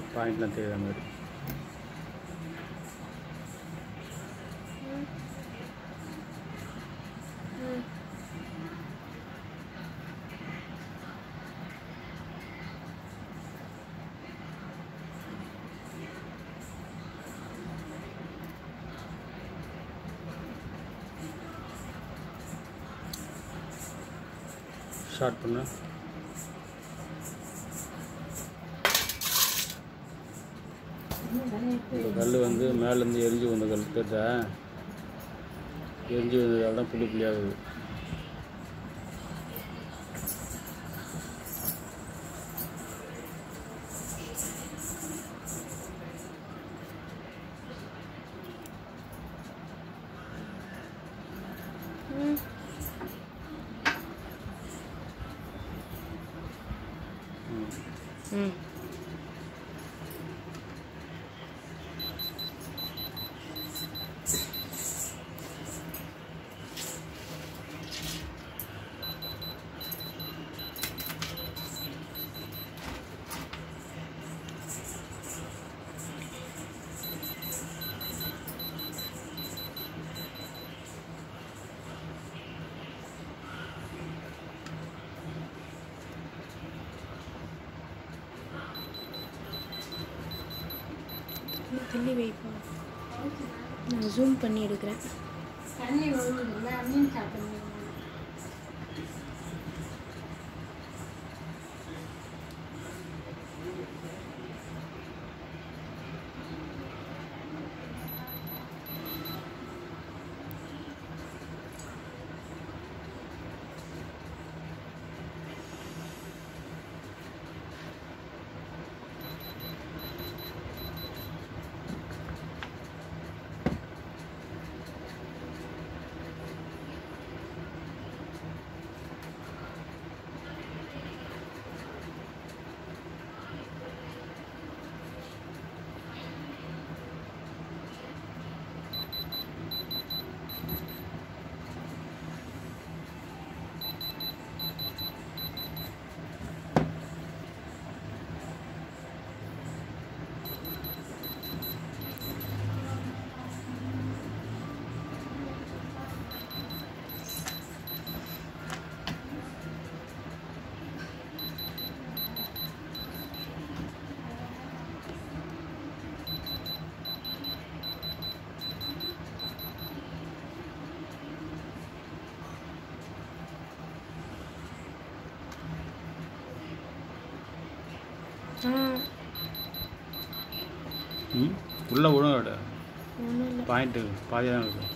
பாயிண்ட்லாம் தெரியுற மாதிரி ம் ஷார்ட் பண்ணு இந்த கல் வந்து மேலேருந்து எரிஞ்சு வந்த கல் தெரிஞ்சா எரிஞ்சு வந்ததால தான் புள்ளி புள்ளியாகுது ம் ம். ம் தள்ளி வைப்பா நான் ஜூம் பண்ணி எடுக்கிறேன் தண்ணி ஒழுங்குல மீன் சாப்பிடணும் ஆ ம் உள்ளே விழுங்க ஒன்றும் இல்லை பாயிண்ட்டு பாதி தான் இருக்குது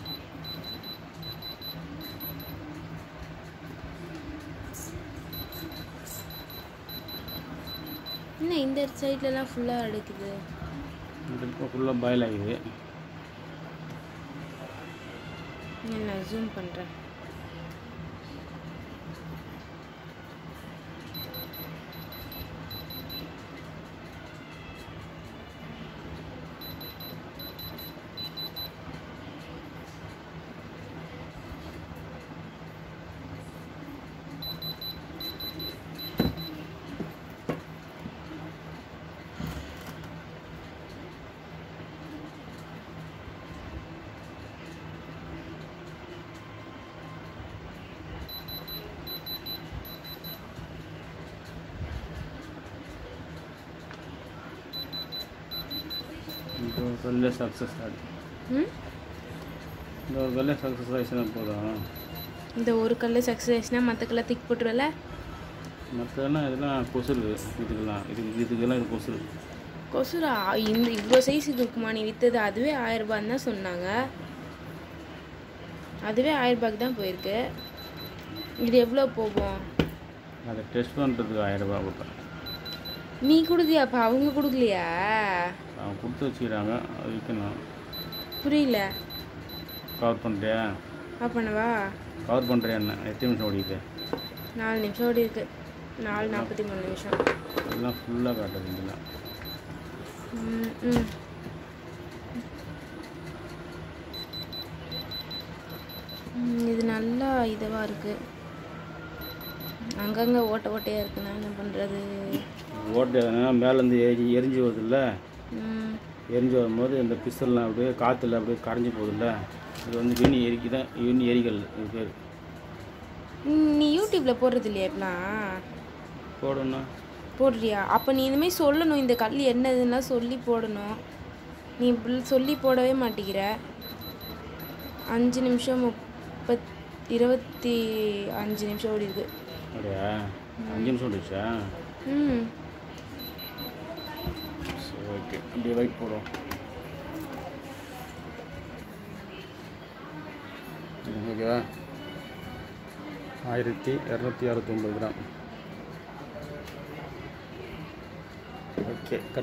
என்ன இந்த சைட்லலாம் ஃபுல்லாக அடிக்குது இந்த இப்போ ஃபுல்லாக பாயில் ஆகிடுது நான் ஜூம் பண்ணுறேன் இப்போ ஒரு கல்லே சக்ஸஸ் ஆகுது ம் இந்த ஒரு கல்லே சக்ஸஸ் ஆகிடுச்சுன்னா போதும் இந்த ஒரு கல் சக்ஸஸ் ஆச்சுன்னா மற்ற கல்லை திக் போட்டுருவல மற்றதெல்லாம் இதெல்லாம் கொசுரு இதுக்கெல்லாம் இது இதுக்கெல்லாம் இது கொசுரு கொசுரா இந்த இவ்வளோ சைஸுக்கு இருக்குமா நீ விற்றது அதுவே ஆயிரம் ரூபான்னு தான் சொன்னாங்க அதுவே ஆயிரம் ரூபாய்க்கு தான் போயிருக்கு இது எவ்வளோ போகும் அதை டெஸ்ட் பண்ணுறதுக்கு ஆயிரம் ரூபாய் கொடுத்தேன் நீ கொடுக்கலையாப்பா அவங்க கொடுக்கலையா அவன் கொடுத்து வச்சுக்கிறாங்க அது விற்கணும் புரியல கவர் பண்ணுறியா ஆஃப் பண்ணவா கவர் பண்ணுறியா என்ன எத்தனை நிமிஷம் ஓடிக்குது நாலு நிமிஷம் ஓடி இருக்கு நாலு நாற்பத்தி மூணு நிமிஷம் எல்லாம் ஃபுல்லாக காட்டுது இதெல்லாம் ம், ம். ம், இது நல்லா இதுவாக இருக்கு அங்கங்கே ஓட்ட ஓட்டையாக இருக்கு நான் என்ன பண்ணுறது ஓட்டை மேலேருந்து எரி எரிஞ்சு வருதுல்ல ம் எரிஞ்சு வரும்போது இந்த பிசல்லாம் அப்படியே காற்றுல அப்படியே கரைஞ்சி போகுதுல்ல இது வந்து வீணி எரிக்கி தான் வீணி எரிகள் இது பேர் ம், நீ யூடியூப்பில் போடுறது இல்லையா இப்பெல்லாம் போடணும் போடுறியா அப்போ நீ இந்தமாதிரி சொல்லணும் இந்த கல் என்னதுன்னா சொல்லி போடணும் நீ இப்படி சொல்லி போடவே மாட்டேங்கிற அஞ்சு நிமிஷம் முப்பத் இருபத்தி அஞ்சு நிமிஷம் ஓடி இருக்கு அப்படியா அஞ்சு நிமிஷம் ஓடிச்சா ம் சரி ஓகே அப்படியே வெயிட் போடுவோம் ம், ஓகேவா ஆயிரத்தி இரநூத்தி அறுபத்தொம்பது கிராம் ஓகே கட்